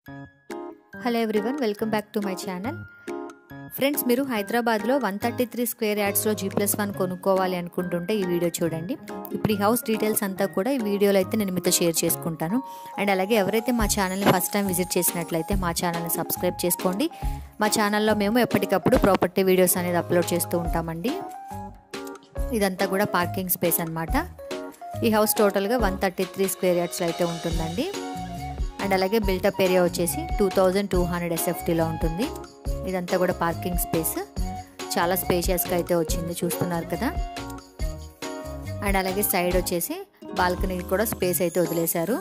hello everyone welcome back to my channel friends మీరు హైదరాబాద్లో one thirty three square యార్డ్స్లో G plus one కొనుక్కోవాలి అనుకుంటుంటే ఈ వీడియో చూడండి ఇప్పుడు ఈ హౌస్ డీటెయిల్స్ అంతా కూడా ఈ వీడియోలో అయితే నేను మీతో షేర్ చేసుకుంటాను అండ్ అలాగే ఎవరైతే మా ఛానల్ని ఫస్ట్ టైం విజిట్ చేసినట్లయితే మా ఛానల్ని సబ్స్క్రైబ్ చేసుకోండి మా ఛానల్లో మేము ఎప్పటికప్పుడు ప్రాపర్టీ వీడియోస్ అనేది అప్లోడ్ చేస్తూ ఉంటామండి ఇదంతా కూడా పార్కింగ్ స్పేస్ అనమాట ఈ హౌస్ టోటల్గా వన్ థర్టీ త్రీ స్క్వేర్ యార్డ్స్లో అయితే ఉంటుందండి అండ్ అలాగే బిల్టప్ ఏరియా వచ్చేసి టూ థౌజండ్ టూ హండ్రెడ్ ఎస్ఎఫ్టీలో ఉంటుంది ఇదంతా కూడా పార్కింగ్ స్పేస్ చాలా స్పేషియస్గా అయితే వచ్చింది చూస్తున్నారు కదా అండ్ అలాగే సైడ్ వచ్చేసి బాల్కనీ కూడా స్పేస్ అయితే వదిలేశారు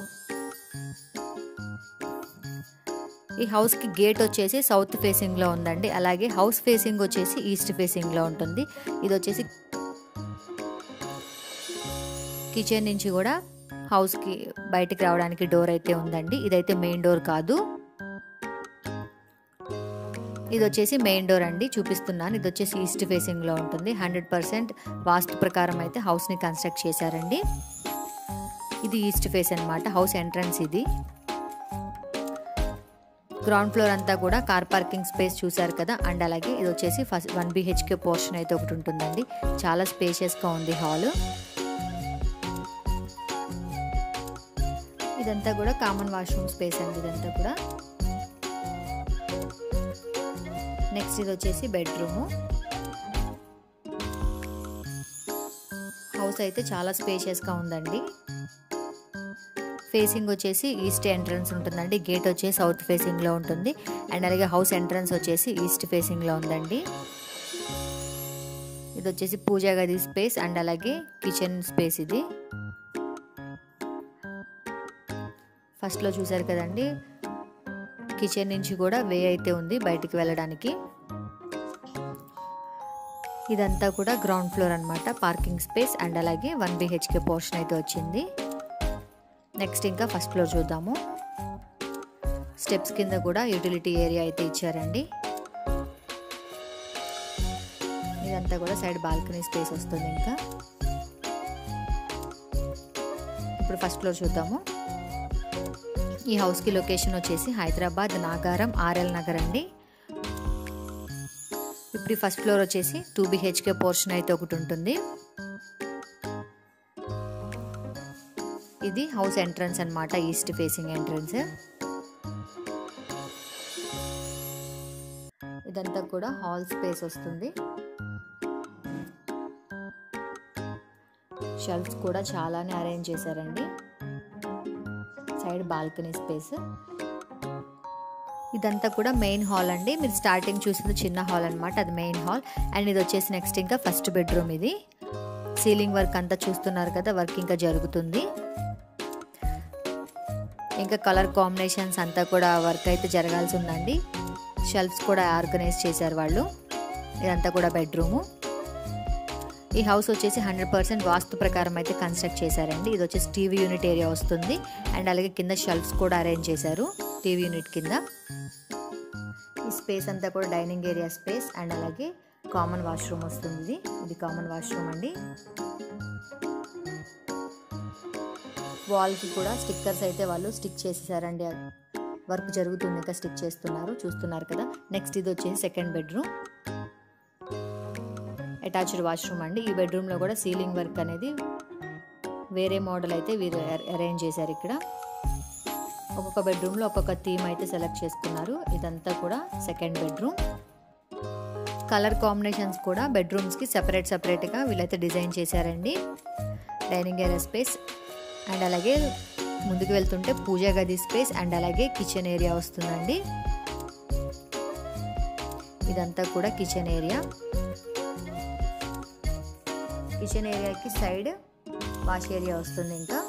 ఈ హౌస్కి గేట్ వచ్చేసి సౌత్ ఫేసింగ్లో ఉందండి అలాగే హౌస్ ఫేసింగ్ వచ్చేసి ఈస్ట్ ఫేసింగ్లో ఉంటుంది ఇది వచ్చేసి కిచెన్ నుంచి కూడా హౌస్కి బయటికి రావడానికి డోర్ అయితే ఉందండి ఇదైతే మెయిన్ డోర్ కాదు ఇది వచ్చేసి మెయిన్ డోర్ అండి చూపిస్తున్నాను ఇది వచ్చేసి ఈస్ట్ ఫేసింగ్లో ఉంటుంది హండ్రెడ్ పర్సెంట్ వాస్తు ప్రకారం అయితే హౌస్ని కన్స్ట్రక్ట్ చేశారండి ఇది ఈస్ట్ ఫేస్ అనమాట హౌస్ ఎంట్రన్స్ ఇది గ్రౌండ్ ఫ్లోర్ అంతా కూడా కార్ పార్కింగ్ స్పేస్ చూసారు కదా అండ్ అలాగే ఇది వచ్చేసి ఫస్ట్ వన్ బీహెచ్కే పోర్షన్ అయితే ఒకటి ఉంటుందండి చాలా స్పేషియస్గా ఉంది హాల్ ఇదంతా కూడా కామన్ వాష్రూమ్ స్పేస్ అండి ఇదంతా కూడా నెక్స్ట్ ఇది వచ్చేసి బెడ్రూము హౌస్ అయితే చాలా స్పేషియస్గా ఉందండి ఫేసింగ్ వచ్చేసి ఈస్ట్ ఎంట్రన్స్ ఉంటుందండి గేట్ వచ్చేసి సౌత్ ఫేసింగ్లో ఉంటుంది అండ్ అలాగే హౌస్ ఎంట్రన్స్ వచ్చేసి ఈస్ట్ ఫేసింగ్లో ఉందండి ఇది వచ్చేసి పూజా గది స్పేస్ అండ్ అలాగే కిచెన్ స్పేస్ ఇది ఫస్ట్లో చూసారు కదండి కిచెన్ నుంచి కూడా వే అయితే ఉంది బయటికి వెళ్ళడానికి ఇదంతా కూడా గ్రౌండ్ ఫ్లోర్ అనమాట పార్కింగ్ స్పేస్ అండ్ అలాగే వన్ బిహెచ్కే పోర్షన్ అయితే వచ్చింది నెక్స్ట్ ఇంకా ఫస్ట్ ఫ్లోర్ చూద్దాము స్టెప్స్ కింద కూడా యూటిలిటీ ఏరియా అయితే ఇచ్చారండి ఇదంతా కూడా సైడ్ బాల్కనీ స్పేస్ వస్తుంది ఇంకా ఇప్పుడు ఫస్ట్ ఫ్లోర్ చూద్దాము ఈ హౌస్కి లొకేషన్ వచ్చేసి హైదరాబాద్ నాగారం ఆర్ఎల్ నగర్ అండి ఇప్పుడు ఫస్ట్ ఫ్లోర్ వచ్చేసి టూ బిహెచ్కే పోర్షన్ అయితే ఒకటి ఉంటుంది ఇది హౌస్ ఎంట్రన్స్ అనమాట ఈస్ట్ ఫేసింగ్ ఎంట్రన్స్ ఇదంతా కూడా హాల్ స్పేస్ వస్తుంది షెల్ఫ్స్ కూడా చాలానే అరేంజ్ చేశారండి సైడ్ బాల్కనీ స్పేస్ ఇదంతా కూడా మెయిన్ హాల్ అండి మీరు స్టార్టింగ్ చూసింది చిన్న హాల్ అనమాట అది మెయిన్ హాల్ అండ్ ఇది వచ్చేసి నెక్స్ట్ ఇంకా ఫస్ట్ బెడ్రూమ్ ఇది సీలింగ్ వర్క్ అంతా చూస్తున్నారు కదా వర్క్ ఇంకా జరుగుతుంది ఇంకా కలర్ కాంబినేషన్స్ అంతా కూడా వర్క్ అయితే జరగాల్సి ఉందండి షెల్ఫ్స్ కూడా ఆర్గనైజ్ చేశారు వాళ్ళు ఇదంతా కూడా బెడ్రూము ఈ హౌస్ వచ్చేసి హండ్రెడ్ పర్సెంట్ వాస్తు ప్రకారం అయితే కన్స్ట్రక్ట్ చేశారండి ఇది వచ్చేసి టీవీ యూనిట్ ఏరియా వస్తుంది అండ్ అలాగే కింద షెల్ఫ్స్ కూడా అరేంజ్ చేశారు టీవీ యూనిట్ కింద ఈ స్పేస్ అంతా కూడా డైనింగ్ ఏరియా స్పేస్ అండ్ అలాగే కామన్ వాష్రూమ్ వస్తుంది ఇది కామన్ వాష్రూమ్ అండి వాల్కి కూడా స్టిక్కర్స్ అయితే వాళ్ళు స్టిక్ చేసేసారండి వర్క్ జరుగుతుంది ఇంకా స్టిక్ చేస్తున్నారు చూస్తున్నారు కదా నెక్స్ట్ ఇది వచ్చేసి సెకండ్ బెడ్రూమ్ అటాచ్డ్ వాష్రూమ్ అండి ఈ బెడ్రూమ్లో కూడా సీలింగ్ వర్క్ అనేది వేరే మోడల్ అయితే వీరు అరేంజ్ చేశారు ఇక్కడ ఒక్కొక్క బెడ్రూమ్లో ఒక్కొక్క థీమ్ అయితే సెలెక్ట్ చేసుకున్నారు ఇదంతా కూడా సెకండ్ బెడ్రూమ్ కలర్ కాంబినేషన్స్ కూడా బెడ్రూమ్స్కి సెపరేట్ సెపరేట్గా వీళ్ళైతే డిజైన్ చేశారండి డైనింగ్ ఏరియా స్పేస్ అండ్ అలాగే ముందుకు వెళ్తుంటే పూజా గది స్పేస్ అండ్ అలాగే కిచెన్ ఏరియా వస్తుందండి ఇదంతా కూడా కిచెన్ ఏరియా కిచెన్ ఏరియాకి సైడ్ వాష్ ఏరియా వస్తుంది ఇంకా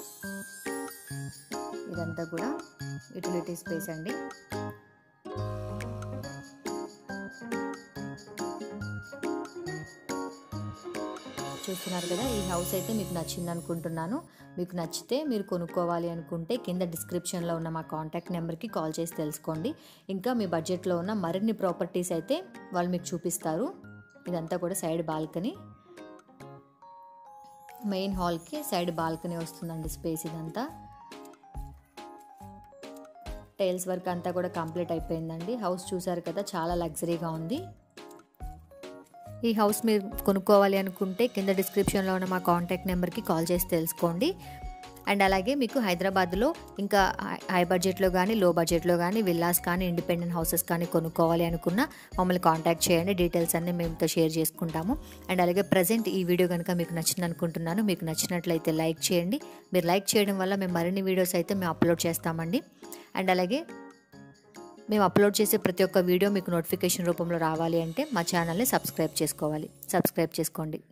ఇదంతా కూడా యూటిలిటీ స్పేస్ అండి చూస్తున్నారు కదా ఈ హౌస్ అయితే మీకు నచ్చింది అనుకుంటున్నాను మీకు నచ్చితే మీరు కొనుక్కోవాలి అనుకుంటే కింద డిస్క్రిప్షన్లో ఉన్న మా కాంటాక్ట్ నెంబర్కి కాల్ చేసి తెలుసుకోండి ఇంకా మీ బడ్జెట్లో ఉన్న మరిన్ని ప్రాపర్టీస్ అయితే వాళ్ళు మీకు చూపిస్తారు ఇదంతా కూడా సైడ్ బాల్కనీ మెయిన్ హాల్కి సైడ్ బాల్కనీ వస్తుందండి స్పేస్ ఇదంతా టైల్స్ వర్క్ అంతా కూడా కంప్లీట్ అయిపోయిందండి హౌస్ చూసారు కదా చాలా లగ్జరీగా ఉంది ఈ హౌస్ మీరు కొనుక్కోవాలి అనుకుంటే కింద డిస్క్రిప్షన్లో ఉన్న మా కాంటాక్ట్ నెంబర్కి కాల్ చేసి తెలుసుకోండి అండ్ అలాగే మీకు హైదరాబాద్లో ఇంకా హై బడ్జెట్లో కానీ లో బడ్జెట్లో కానీ విల్లాస్ కానీ ఇండిపెండెంట్ హౌసెస్ కానీ కొనుక్కోవాలి అనుకున్నా మమ్మల్ని కాంటాక్ట్ చేయండి డీటెయిల్స్ అన్నీ మేముతో షేర్ చేసుకుంటాము అండ్ అలాగే ప్రజెంట్ ఈ వీడియో కనుక మీకు నచ్చింది అనుకుంటున్నాను మీకు నచ్చినట్లయితే లైక్ చేయండి మీరు లైక్ చేయడం వల్ల మేము మరిన్ని వీడియోస్ అయితే మేము అప్లోడ్ చేస్తామండి అండ్ అలాగే మేము అప్లోడ్ చేసే ప్రతి ఒక్క వీడియో మీకు నోటిఫికేషన్ రూపంలో రావాలి అంటే మా ఛానల్ని సబ్స్క్రైబ్ చేసుకోవాలి సబ్స్క్రైబ్ చేసుకోండి